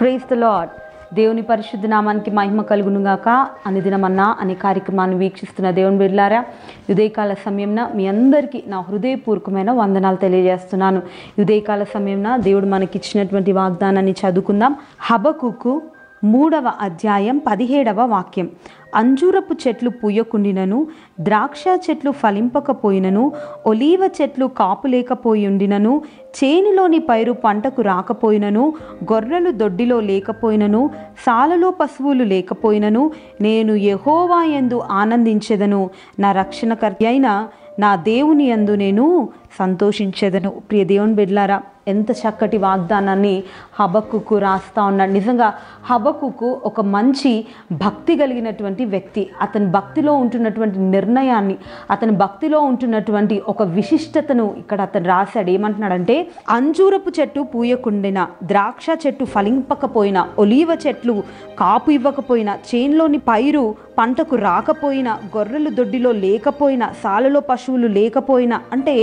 praise the lord దేవుని పరిశుద్ధ నామానికి మహిమ కలుగునుగాక అనుదినమన్నా అనే కార్యక్రమాన్ని వీక్షిస్తున్న దేవుని బిడ్లారా ఉదయకాల సమయంన మీ అందరికీ నా హృదయపూర్వకమైన వందనాలు తెలియజేస్తున్నాను ఉదయకాల సమయంన దేవుడు మనకి ఇచ్చినటువంటి వాగ్దానాన్ని చదువుకుందాం హబకుకు మూడవ అధ్యాయం పదిహేడవ వాక్యం అంజూరపు చెట్లు పూయకుండినను ద్రాక్ష చెట్లు ఫలింపకపోయినను ఒలీవ చెట్లు కాపు లేకపోయిండినను చేనులోని పైరు పంటకు రాకపోయినను గొర్రెలు దొడ్డిలో లేకపోయినను సాలలో పశువులు లేకపోయినను నేను యెహోవా యందు ఆనందించెదను నా రక్షణకర్త అయిన నా దేవుని యందు నేను సంతోషించేదను ప్రియ దేవుని బిడ్లారా ఎంత చక్కటి వాగ్దానాన్ని హబక్కుకు రాస్తా ఉన్నాడు నిజంగా హబక్కుకు ఒక మంచి భక్తి కలిగినటువంటి వ్యక్తి అతని భక్తిలో ఉంటున్నటువంటి నిర్ణయాన్ని అతని భక్తిలో ఉంటున్నటువంటి ఒక విశిష్టతను ఇక్కడ అతను రాశాడు ఏమంటున్నాడంటే అంజూరపు చెట్టు పూయకుండిన ద్రాక్ష చెట్టు ఫలింపకపోయినా ఒలీవ చెట్లు కాపు ఇవ్వకపోయినా చేన్లోని పైరు పంటకు రాకపోయినా గొర్రెలు దొడ్డిలో లేకపోయినా సాలలో పశువులు లేకపోయినా అంటే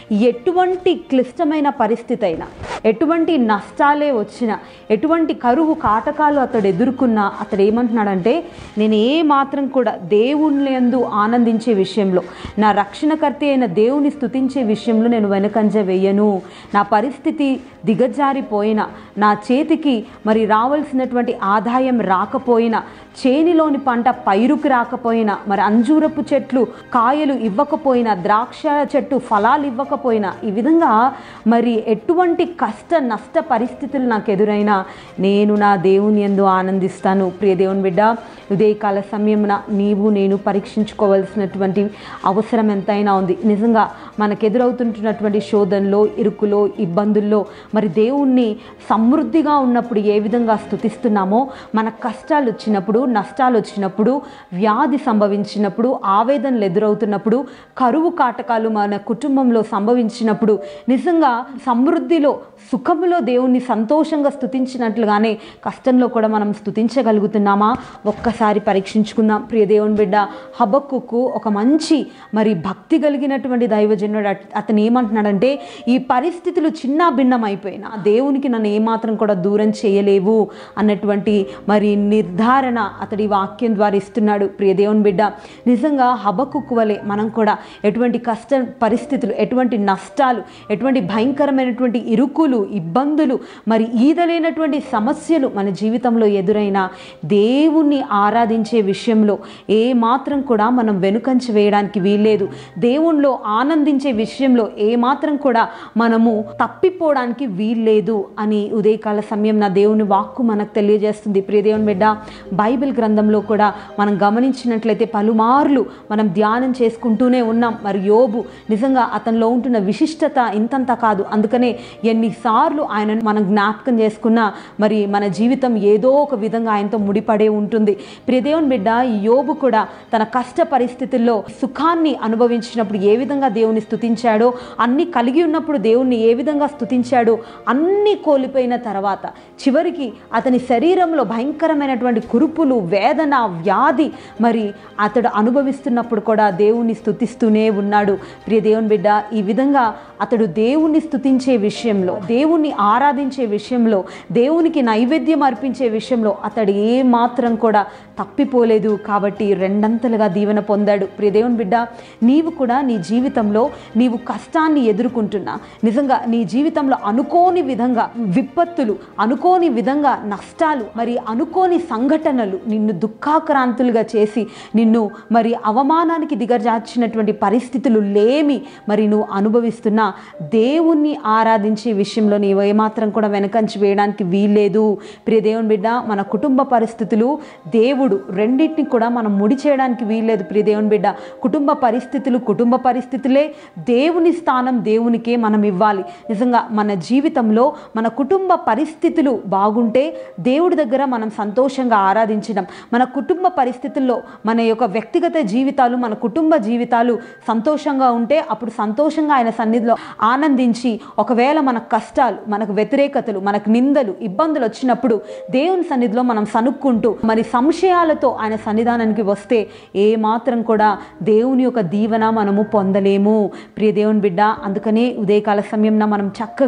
ఎటువంటి క్లిష్టమైన పరిస్థితి అయినా ఎటువంటి నష్టాలే వచ్చినా ఎటువంటి కరువు కాటకాలు అతడు ఎదుర్కొన్నా అతడు ఏమంటున్నాడంటే నేను ఏ మాత్రం కూడా దేవుని యందు ఆనందించే విషయంలో నా రక్షణకర్త అయిన దేవుని స్తుతించే విషయంలో నేను వెనకంజ వేయను నా పరిస్థితి దిగజారిపోయినా నా చేతికి మరి రావాల్సినటువంటి ఆదాయం రాకపోయినా చేనిలోని పంట పైరుకి రాకపోయినా మరి అంజూరపు చెట్లు కాయలు ఇవ్వకపోయినా ద్రాక్ష చెట్టు ఫలాలు ఇవ్వకపోయినా ఈ విధంగా మరి ఎటువంటి కష్ట నష్ట పరిస్థితులు నాకు ఎదురైనా నేను నా దేవుని ఎందు ఆనందిస్తాను ప్రియ దేవుని బిడ్డ ఉదయకాల సమయమున నీవు నేను పరీక్షించుకోవాల్సినటువంటి అవసరం ఎంతైనా ఉంది నిజంగా మనకు ఎదురవుతుంటున్నటువంటి శోధనలో ఇరుకులో ఇబ్బందుల్లో మరి దేవుణ్ణి సమృద్ధిగా ఉన్నప్పుడు ఏ విధంగా స్థుతిస్తున్నామో మన కష్టాలు వచ్చినప్పుడు నష్టాలు వచ్చినప్పుడు వ్యాధి సంభవించినప్పుడు ఆవేదనలు ఎదురవుతున్నప్పుడు కరువు కాటకాలు మన కుటుంబంలో సంభవించినప్పుడు నిజంగా సమృద్ధిలో సుఖములో దేవుణ్ణి సంతోషంగా స్థుతించినట్లుగానే కష్టంలో కూడా మనం స్థుతించగలుగుతున్నామా ఒక్కసారి పరీక్షించుకుందాం ప్రియ దేవుని బిడ్డ హబక్కుకు ఒక మంచి మరి భక్తి కలిగినటువంటి దైవజనుడు అట్- అతను ఏమంటున్నాడంటే ఈ పరిస్థితులు చిన్న భిన్నం అయిపోయినా దేవునికి నన్ను ఏమాత్రం కూడా దూరం చేయలేవు అన్నటువంటి మరి నిర్ధారణ అతడి వాక్యం ద్వారా ఇస్తున్నాడు ప్రియ దేవుని బిడ్డ నిజంగా హబక్కుకు వలె మనం కూడా ఎటువంటి కష్ట పరిస్థితులు ఎటువంటి నష్టాలు ఎటువంటి భయంకరమైనటువంటి ఇరుకులు ఇబ్బందులు మరి ఈదలేనటువంటి సమస్యలు మన జీవితంలో ఎదురైనా దేవుణ్ణి ఆరాధించే విషయంలో ఏ మాత్రం కూడా మనం వెనుకంచి వేయడానికి వీల్లేదు దేవుణ్ణిలో ఆనందించే విషయంలో ఏ మాత్రం కూడా మనము తప్పిపోవడానికి వీల్లేదు అని ఉదయకాల సమయం నా దేవుని వాక్కు మనకు తెలియజేస్తుంది ప్రియ దేవుని బిడ్డ బైబిల్ గ్రంథంలో కూడా మనం గమనించినట్లయితే పలుమార్లు మనం ధ్యానం చేసుకుంటూనే ఉన్నాం మరి యోబు నిజంగా అతనిలో ఉంటున్న విశిష్టత ఇంతంత కాదు అందుకనే ఎన్నిసార్లు ఆయనను మనం జ్ఞాపకం చేసుకున్నా మరి మన జీవితం ఏదో ఒక విధంగా ఆయనతో ముడిపడే ఉంటుంది ప్రియదేవుని బిడ్డ ఈ యోబు కూడా తన కష్ట పరిస్థితుల్లో సుఖాన్ని అనుభవించినప్పుడు ఏ విధంగా దేవుని స్తుతించాడో అన్ని కలిగి ఉన్నప్పుడు దేవుణ్ణి ఏ విధంగా స్తుతించాడో అన్ని కోల్పోయిన తర్వాత చివరికి అతని శరీరంలో భయంకరమైనటువంటి కురుపులు వేదన వ్యాధి మరి అతడు అనుభవిస్తున్నప్పుడు కూడా దేవుణ్ణి స్తుతిస్తూనే ఉన్నాడు ప్రియ దేవుని బిడ్డ ఈ విధంగా అతడు దేవుణ్ణి స్తుతించే విషయంలో దేవుణ్ణి ఆరాధించే విషయంలో దేవునికి నైవేద్యం అర్పించే విషయంలో అతడు ఏ మాత్రం కూడా తప్పిపోలేదు కాబట్టి రెండంతలుగా దీవెన పొందాడు ప్రియ దేవుని బిడ్డ నీవు కూడా నీ జీవితంలో నీవు కష్టాన్ని ఎదుర్కొంటున్నా నిజంగా నీ జీవితంలో అనుకోని విధంగా విపత్తులు అనుకోని విధంగా నష్టాలు మరి అనుకోని సంఘటనలు నిన్ను దుఃఖాక్రాంతులుగా చేసి నిన్ను మరి అవమానానికి దిగజార్చినటువంటి పరిస్థితులు లేమి మరి నువ్వు అనుభవిస్తున్నా దేవుణ్ణి ఆరాధించే విషయంలో నీవు ఏమాత్రం కూడా వెనకంచి వేయడానికి వీల్లేదు ప్రియ దేవుని బిడ్డ మన కుటుంబ పరిస్థితులు దేవుడు రెండింటిని కూడా మనం ముడి చేయడానికి వీల్లేదు ప్రియ దేవుని బిడ్డ కుటుంబ పరిస్థితులు కుటుంబ పరిస్థితులే దేవుని స్థానం దేవునికే మనం ఇవ్వాలి నిజంగా మన జీవితంలో మన కుటుంబ పరిస్థితులు బాగుంటే దేవుడి దగ్గర మనం సంతోషంగా ఆరాధించడం మన కుటుంబ పరిస్థితుల్లో మన యొక్క వ్యక్తిగత జీవితాలు మన కుటుంబ జీవితాలు సంతోషంగా ఉంటే అప్పుడు సంతోషంగా ఆయన సన్నిధిలో ఆనందించి ఒకవేళ మన కష్టాలు మనకు వ్యతిరేకతలు మనకు నిందలు ఇబ్బందులు వచ్చినప్పుడు దేవుని సన్నిధిలో మనం సనుక్కుంటూ మరి సంశయాలతో ఆయన సన్నిధానానికి వస్తే ఏ మాత్రం కూడా దేవుని యొక్క దీవెన మనము పొందలేము ప్రియ దేవుని బిడ్డ అందుకనే ఉదయకాల సమయంలో మనం చక్కగా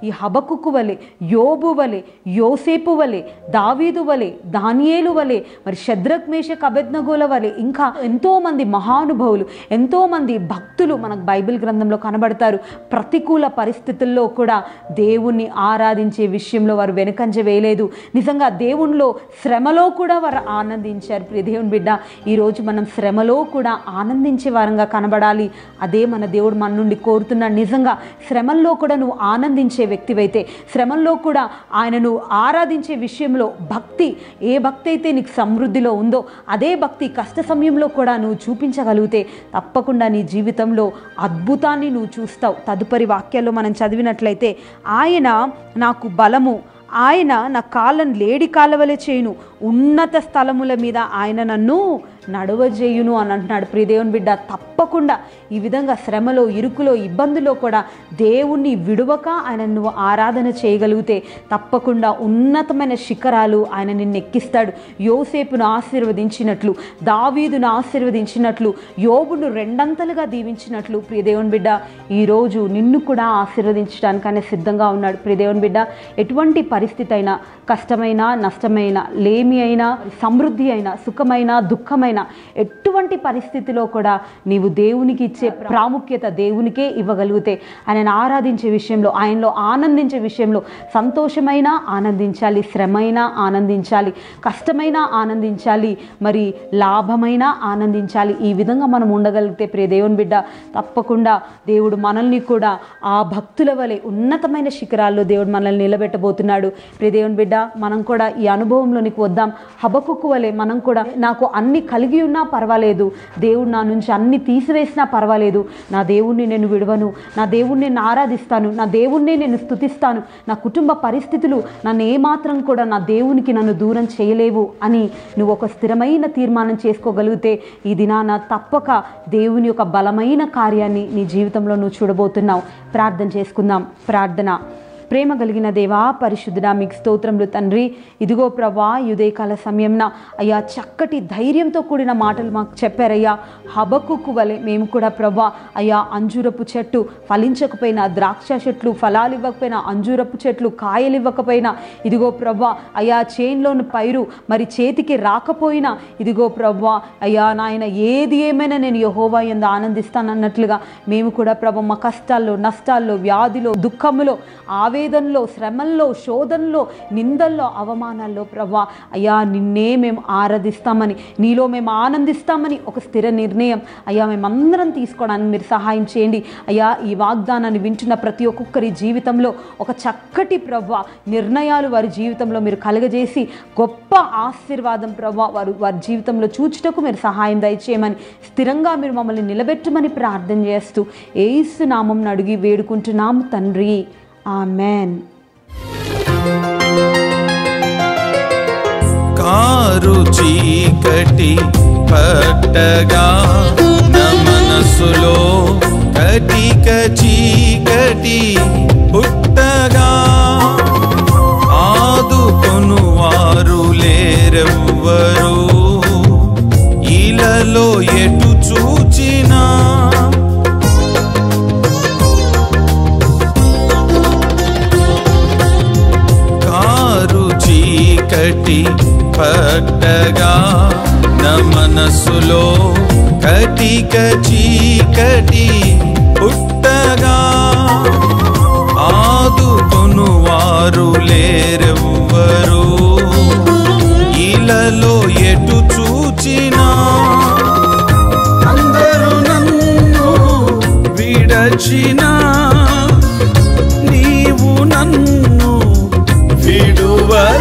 ఈ హబకుకు వలె యోబు వలె యోసేపు వలె దావీదు వలె దానియేలు వలె మరి శద్రక్ మేషక్ అబెద్నగోల వలె ఇంకా ఎంతో మంది మహానుభవులు ఎంతో మంది భక్తులు మనకు బైబిల్ గ్రంథంలో కనబడతారు ప్రతికూల పరిస్థితుల్లో కూడా దేవుణ్ణి ఆరాధించే విషయంలో వారు వెనుకంజ వేయలేదు నిజంగా దేవునిలో శ్రమలో కూడా వారు ఆనందించారు ప్రియ దేవుని బిడ్డ ఈరోజు మనం శ్రమలో కూడా ఆనందించే వారంగా కనబడాలి అదే మన దేవుడు మన నుండి కోరుతున్నాడు నిజంగా శ్రమల్లో కూడా నువ్వు ఆనందించే వ్యక్తివైతే శ్రమల్లో కూడా ఆయనను ఆరాధించే విషయంలో భక్తి ఏ భక్తి అయితే నీకు సమృద్ధిలో ఉందో అదే భక్తి కష్ట సమయంలో కూడా నువ్వు చూపించగలిగితే తప్పకుండా నీ జీవితంలో అద్భుతాన్ని నువ్వు చూస్తావు తదుపరి వాక్యాల్లో మనం చదివినట్లయితే ఆయన నాకు బలము ఆయన నా కాళ్ళను లేడి కాలవలే చేయును ఉన్నత స్థలముల మీద ఆయన నన్ను నడవజేయును అని అంటున్నాడు ప్రియదేవుని బిడ్డ తప్పకుండా ఈ విధంగా శ్రమలో ఇరుకులో ఇబ్బందులో కూడా దేవుణ్ణి విడువక ఆయన నువ్వు ఆరాధన చేయగలిగితే తప్పకుండా ఉన్నతమైన శిఖరాలు ఆయన నిన్ను ఎక్కిస్తాడు యోసేపును ఆశీర్వదించినట్లు దావీదును ఆశీర్వదించినట్లు యోబును రెండంతలుగా దీవించినట్లు ప్రియదేవుని బిడ్డ ఈరోజు నిన్ను కూడా ఆశీర్వదించడానికి ఆయన సిద్ధంగా ఉన్నాడు ప్రియదేవుని బిడ్డ ఎటువంటి పరిస్థితి అయినా కష్టమైన నష్టమైన లేమి అయినా సమృద్ధి అయినా సుఖమైన దుఃఖమైన ఎటువంటి పరిస్థితిలో కూడా నీవు దేవునికి ఇచ్చే ప్రాముఖ్యత దేవునికే ఇవ్వగలిగితే ఆయనను ఆరాధించే విషయంలో ఆయనలో ఆనందించే విషయంలో సంతోషమైన ఆనందించాలి శ్రమైన ఆనందించాలి కష్టమైన ఆనందించాలి మరి లాభమైన ఆనందించాలి ఈ విధంగా మనం ఉండగలిగితే ప్రియ దేవుని బిడ్డ తప్పకుండా దేవుడు మనల్ని కూడా ఆ భక్తుల వలె ఉన్నతమైన శిఖరాల్లో దేవుడు మనల్ని నిలబెట్టబోతున్నాడు ప్రియ దేవుని బిడ్డ మనం కూడా ఈ అనుభవంలోనికి వద్దాం హబకుకు వలె మనం కూడా నాకు అన్ని కలిగి ఉన్నా పర్వాలేదు దేవుడు నా నుంచి అన్ని తీసివేసినా పర్వాలేదు నా దేవుణ్ణి నేను విడవను నా దేవుణ్ణి నేను ఆరాధిస్తాను నా దేవుణ్ణి నేను స్తుతిస్తాను నా కుటుంబ పరిస్థితులు నన్ను ఏమాత్రం కూడా నా దేవునికి నన్ను దూరం చేయలేవు అని నువ్వు ఒక స్థిరమైన తీర్మానం చేసుకోగలిగితే ఈ దినాన తప్పక దేవుని యొక్క బలమైన కార్యాన్ని నీ జీవితంలో నువ్వు చూడబోతున్నావు ప్రార్థన చేసుకుందాం ప్రార్థన ప్రేమ కలిగిన దేవా పరిశుద్ధుడా మీకు స్తోత్రములు తండ్రి ఇదిగో ప్రభా ఈ ఉదయకాల సమయంన అయ్యా చక్కటి ధైర్యంతో కూడిన మాటలు మాకు చెప్పారయ్యా హబకుకు వలె మేము కూడా ప్రభా అయ్యా అంజూరపు చెట్టు ఫలించకపోయినా ద్రాక్ష చెట్లు ఫలాలు ఇవ్వకపోయినా అంజూరపు చెట్లు కాయలు ఇవ్వకపోయినా ఇదిగో ప్రభా అయ్యా చేన్లోని పైరు మరి చేతికి రాకపోయినా ఇదిగో ప్రభా అయ్యా నాయన ఏది ఏమైనా నేను యహోవా ఎందు ఆనందిస్తానన్నట్లుగా మేము కూడా ప్రభా మా కష్టాల్లో నష్టాల్లో వ్యాధిలో దుఃఖములో ఆవేదనలో శ్రమల్లో శోధనలో నిందల్లో అవమానాల్లో ప్రభా అయ్యా నిన్నే మేము ఆరాధిస్తామని నీలో మేము ఆనందిస్తామని ఒక స్థిర నిర్ణయం అయ్యా మేమందరం తీసుకోవడానికి మీరు సహాయం చేయండి అయ్యా ఈ వాగ్దానాన్ని వింటున్న ప్రతి ఒక్కొక్కరి జీవితంలో ఒక చక్కటి ప్రభా నిర్ణయాలు వారి జీవితంలో మీరు కలగజేసి గొప్ప ఆశీర్వాదం ప్రభా వారు వారి జీవితంలో చూచుటకు మీరు సహాయం దయచేయమని స్థిరంగా మీరు మమ్మల్ని నిలబెట్టమని ప్రార్థన చేస్తూ ఏసు నామం అడిగి వేడుకుంటున్నాం తండ్రి ఆమెన్ కారు చీకటి పట్టగా నా మనసులో కటిక చీకటి పుట్టగా ఆదుకొను వారు లేరెవ్వరు ఇలలో ఎటు చూచినా కారు చీకటి పట్టగా నా మనసులో కటిక చీకటి పుట్టగా ఆదుకొను వారు లేరెవ్వరు ఇలలో ఎటు చూచినా అందరూ నన్ను విడచినా నీవు నన్ను విడువలేవు